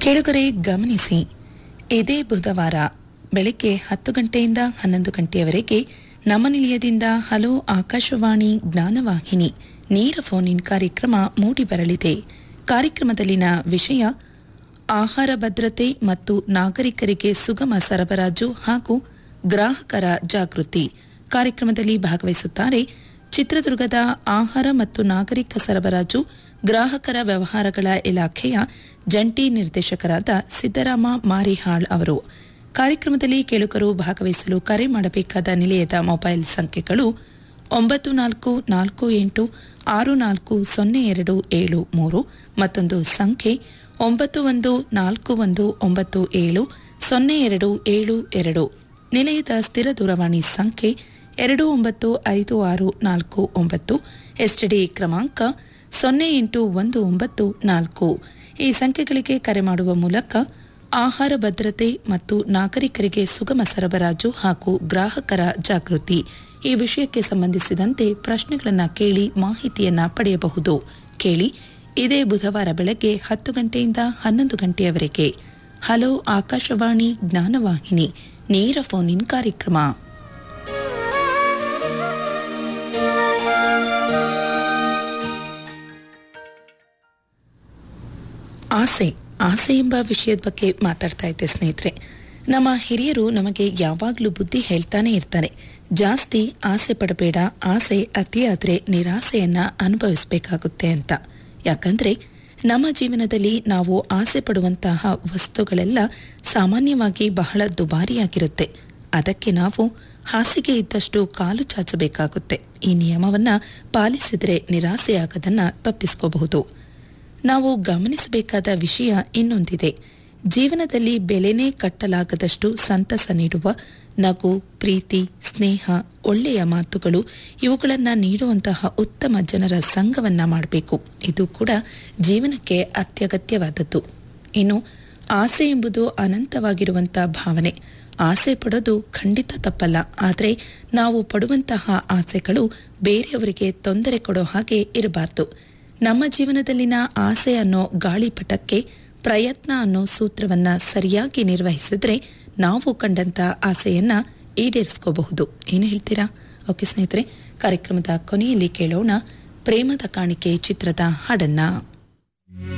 ಕೆಳಗರೆ ಗಮನಿಸಿ ಇದೇ ಬುಧವಾರ ಬೆಳಗ್ಗೆ ಹತ್ತು ಗಂಟೆಯಿಂದ ಹನ್ನೊಂದು ಗಂಟೆಯವರೆಗೆ ನಮ್ಮ ನಿಲಯದಿಂದ ಹಲೋ ಆಕಾಶವಾಣಿ ಜ್ಞಾನವಾಹಿನಿ ನೇರ ಫೋನ್ ಇನ್ ಕಾರ್ಯಕ್ರಮ ಮೂಡಿಬರಲಿದೆ ಕಾರ್ಯಕ್ರಮದಲ್ಲಿನ ವಿಷಯ ಆಹಾರ ಭದ್ರತೆ ಮತ್ತು ನಾಗರಿಕರಿಗೆ ಸುಗಮ ಸರಬರಾಜು ಹಾಗೂ ಗ್ರಾಹಕರ ಜಾಗೃತಿ ಕಾರ್ಯಕ್ರಮದಲ್ಲಿ ಭಾಗವಹಿಸುತ್ತಾರೆ ಚಿತ್ರದುರ್ಗದ ಆಹಾರ ಮತ್ತು ನಾಗರಿಕ ಸರಬರಾಜು ಗ್ರಾಹಕರ ವ್ಯವಹಾರಗಳ ಇಲಾಖೆಯ ಜಂಟಿ ನಿರ್ದೇಶಕರಾದ ಸಿದ್ದರಾಮ ಮಾರಿಹಾಳ್ ಅವರು ಕಾರ್ಯಕ್ರಮದಲ್ಲಿ ಕೇಳುಗರು ಭಾಗವಹಿಸಲು ಕರೆ ಮಾಡಬೇಕಾದ ನಿಲಯದ ಮೊಬೈಲ್ ಸಂಖ್ಯೆಗಳು ಒಂಬತ್ತು ನಾಲ್ಕು ನಾಲ್ಕು ಎಂಟು ಆರು ನಾಲ್ಕು ಸೊನ್ನೆ ಎರಡು ಏಳು ಮೂರು ಮತ್ತೊಂದು ಸಂಖ್ಯೆ ಒಂಬತ್ತು ಒಂದು ನಾಲ್ಕು ಒಂದು ಒಂಬತ್ತು ಏಳು ಸೊನ್ನೆ ಎರಡು ಏಳು ಎರಡು ನಿಲಯದ ಸ್ಥಿರ ದೂರವಾಣಿ ಸಂಖ್ಯೆ ಎರಡು ಒಂಬತ್ತು ಐದು ಆರು ನಾಲ್ಕು ಒಂಬತ್ತು ಎಸ್ಟಿಡಿ ಕ್ರಮಾಂಕ ಸೊನ್ನೆ ಎಂಟು ಒಂದು ಒಂಬತ್ತು ನಾಲ್ಕು ಈ ಸಂಖ್ಯೆಗಳಿಗೆ ಕರೆ ಮಾಡುವ ಮೂಲಕ ಆಹಾರ ಭದ್ರತೆ ಮತ್ತು ನಾಗರಿಕರಿಗೆ ಸುಗಮ ಸರಬರಾಜು ಹಾಗೂ ಗ್ರಾಹಕರ ಜಾಗೃತಿ ಈ ವಿಷಯಕ್ಕೆ ಸಂಬಂಧಿಸಿದಂತೆ ಪ್ರಶ್ನೆಗಳನ್ನು ಕೇಳಿ ಮಾಹಿತಿಯನ್ನ ಪಡೆಯಬಹುದು ಕೇಳಿ ಇದೇ ಬುಧವಾರ ಬೆಳಗ್ಗೆ ಹತ್ತು ಗಂಟೆಯಿಂದ ಹನ್ನೊಂದು ಗಂಟೆಯವರೆಗೆ ಹಲೋ ಆಕಾಶವಾಣಿ ಜ್ಞಾನವಾಹಿನಿ ನೇರ ಫೋನ್ ಇನ್ ಕಾರ್ಯಕ್ರಮ ಆಸೆ ಆಸೆ ಎಂಬ ವಿಷಯದ ಬಗ್ಗೆ ಮಾತಾಡ್ತಾ ಇದ್ದೆ ಸ್ನೇಹಿತರೆ ನಮ್ಮ ಹಿರಿಯರು ನಮಗೆ ಯಾವಾಗಲೂ ಬುದ್ಧಿ ಹೇಳ್ತಾನೆ ಇರ್ತಾರೆ ಜಾಸ್ತಿ ಆಸೆ ಪಡಬೇಡ ಆಸೆ ಅತಿಯಾದ್ರೆ ನಿರಾಸೆಯನ್ನ ಅನುಭವಿಸಬೇಕಾಗುತ್ತೆ ಅಂತ ಯಾಕಂದ್ರೆ ನಮ್ಮ ಜೀವನದಲ್ಲಿ ನಾವು ಆಸೆ ಪಡುವಂತಹ ವಸ್ತುಗಳೆಲ್ಲ ಸಾಮಾನ್ಯವಾಗಿ ಬಹಳ ದುಬಾರಿಯಾಗಿರುತ್ತೆ ಅದಕ್ಕೆ ನಾವು ಹಾಸಿಗೆ ಇದ್ದಷ್ಟು ಕಾಲು ಚಾಚಬೇಕಾಗುತ್ತೆ ಈ ನಿಯಮವನ್ನ ಪಾಲಿಸಿದರೆ ನಿರಾಸೆಯಾಗದನ್ನ ತಪ್ಪಿಸ್ಕೋಬಹುದು ನಾವು ಗಮನಿಸಬೇಕಾದ ವಿಷಯ ಇನ್ನೊಂದಿದೆ ಜೀವನದಲ್ಲಿ ಬೆಲೆನೇ ಕಟ್ಟಲಾಗದಷ್ಟು ಸಂತಸ ನೀಡುವ ನಗು ಪ್ರೀತಿ ಸ್ನೇಹ ಒಳ್ಳೆಯ ಮಾತುಗಳು ಇವುಗಳನ್ನು ನೀಡುವಂತಹ ಉತ್ತಮ ಜನರ ಸಂಘವನ್ನ ಮಾಡಬೇಕು ಇದು ಕೂಡ ಜೀವನಕ್ಕೆ ಅತ್ಯಗತ್ಯವಾದದ್ದು ಇನ್ನು ಆಸೆ ಎಂಬುದು ಅನಂತವಾಗಿರುವಂತಹ ಭಾವನೆ ಆಸೆ ಪಡೋದು ಖಂಡಿತ ತಪ್ಪಲ್ಲ ಆದರೆ ನಾವು ಪಡುವಂತಹ ಆಸೆಗಳು ಬೇರೆಯವರಿಗೆ ತೊಂದರೆ ಕೊಡೋ ಹಾಗೆ ಇರಬಾರ್ದು ನಮ್ಮ ಜೀವನದಲ್ಲಿನ ಆಸೆ ಅನ್ನೋ ಗಾಳಿಪಟಕ್ಕೆ ಪ್ರಯತ್ನ ಅನ್ನೋ ಸೂತ್ರವನ್ನ ಸರಿಯಾಗಿ ನಿರ್ವಹಿಸಿದ್ರೆ ನಾವು ಕಂಡಂತ ಆಸೆಯನ್ನ ಈಡೇರಿಸ್ಕೋಬಹುದು ಏನು ಹೇಳ್ತೀರಾ ಓಕೆ ಸ್ನೇಹಿತರೆ ಕಾರ್ಯಕ್ರಮದ ಕೊನೆಯಲ್ಲಿ ಕೇಳೋಣ ಪ್ರೇಮದ ಕಾಣಿಕೆ ಚಿತ್ರದ ಹಾಡನ್ನ